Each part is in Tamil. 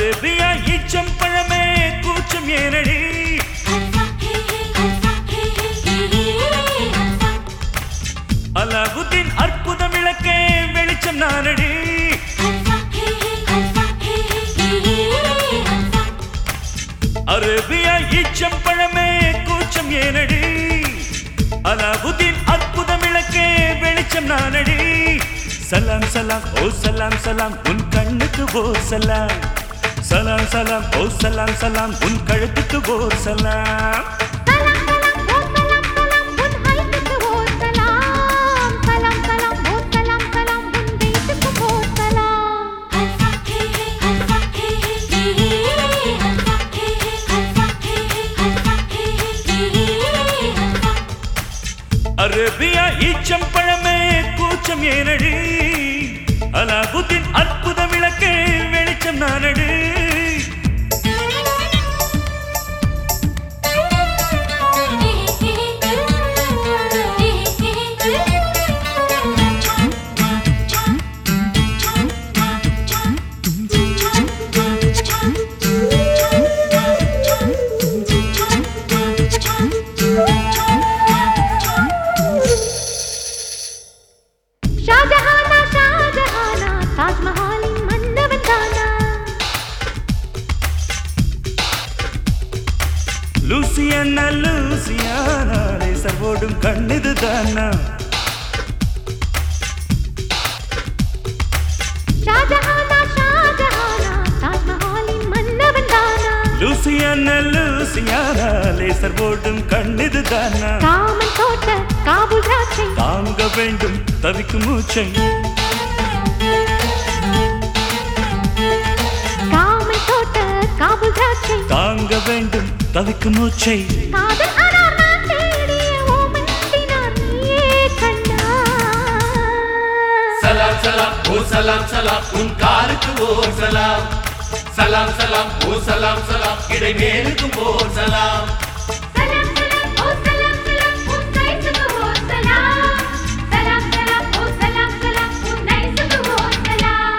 அரேபியா ஈச்சம் பழமே கூச்சம் ஏனடி அலாவுதீன் அற்புத விளக்கே வெளிச்சம் நானடி அரேபியா ஈச்சம் பழமே கூச்சம் ஏனடி அலாவுதீன் அற்புத விளக்கே வெளிச்சம் நானடி சலாம் சலாம் ஓ சலாம் சலாம் உன் கண்ணுக்கு ஓர் சலாம் சலாம் சலாம் ஓ சலாம் சலாம் உன் கழுத்துக்கு ஓர் சலாம் அரேபியா ஈச்சம் பழமே கூச்சம் ஏனடி அலாவுதீன் அற்புத விளக்கே வெளிச்சம் நானடி ஷாஜஹானா ஷாஜஹானா தாஜ்மஹாலின் மன்னவன் தானா லூசியானா லூசியானா லேசர் ஓடும் கண்ணுது தானா ஷாஜஹானா ஷாஜஹானா தாஜ்மஹாலின் மன்னவன் தானா லூசியானா லூசியானா லேசர் ஓடும் கண்ணுது தானா காமன் தோட்ட காபுல் திராட்சை தாங்க வேண்டும் தவிக்கும் மூச்சை காமன் தோட்ட காபுல் திராட்சை தாங்க வேண்டும் தவிக்கும் மூச்சை காதல் அனார் நான் தேடிய ஓமந்தினார் நீயே கண்ணா சலாம் சலாம் ஓ சலாம் சலாம் உன் காலுக்கு ஓர் சலாம் சலாம் சலாம் ஓ சலாம் சலாம் இடை மேலுக்கும் ஓர் சலாம் சலாம் சலாம் ஓ சலாம் சலாம் உன் கைசுக்கு ஓ சலாம் சலாம் சலாம் ஓ சலாம் சலாம் உன் நைசுக்கு ஓ சலாம்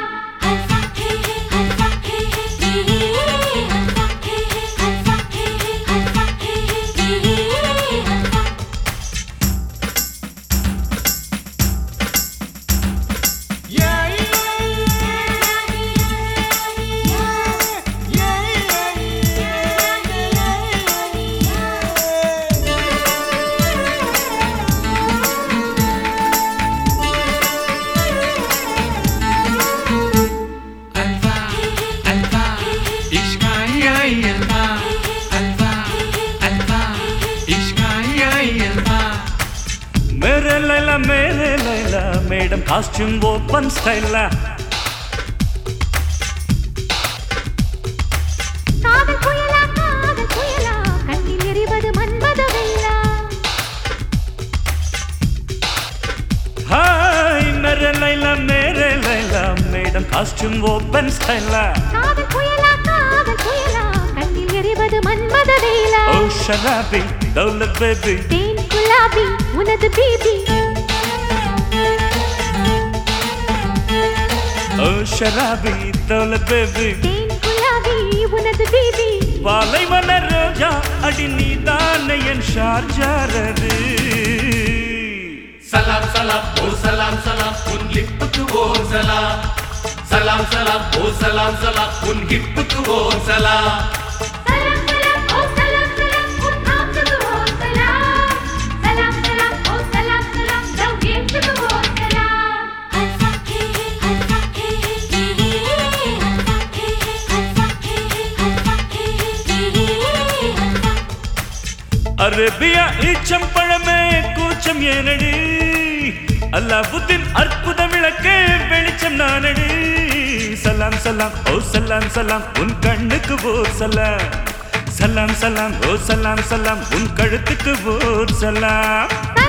Alva, Alva, ich kann ja Alva, Alva, Alva, ich kann ja Alva. மேரே லைலா மேரே லைலா மேடம் காஸ்டியூம் ஓப்பன் ஸ்டைலா காதல் புயலா காதல் புயலா கண்ணில் எரிவது மன்மத வெள்ளா ஹாய் மேரே லைலா மேரே லைலா மேடம் காஸ்டியூம் ஓப்பன் ஸ்டைலா காதல் புயலா காதல் புயலா கண்ணில் எரிவது மன்மத வெள்ளா ஓ ஷராபி தௌலத் பேபி தேன் குலாபி உனது பீபி ஓ ஷராபி தௌலத் பேபி தேன் குலாபி உனது பீபி வாலை மன ரோஜா அடி நீதான என் ஷார்ஜாரது சலாம் சலாம் ஓ சலாம் சலாம் உன் லிப்புக்கு ஓர் சலாம் சலாம் சலாம் ஓ சலாம் சலாம் உன் ஹிப்புக்கு ஓர் சலாம் சலாம் சலாம் ஓ சலாம் சலாம் உன் ஆப்துக்கு ஓ சலாம் சலாம் சலாம் ஓ சலாம் சலாம் ஜவ்கேட்டுக்கு ஓ சலாம் அரேபியா ஈச்சம் பழமே கூச்சம் ஏனடி அல்லாவுதீன் அற்புத விளக்கே வெளிச்சம் நானடி சலாம் சலாம் ஓ சலாம் சலாம் உன் கண்ணுக்கு ஓர் சலாம் சலாம் சலாம் ஓ சலாம் சலாம் உன் கழுத்துக்கு ஓர் சலாம்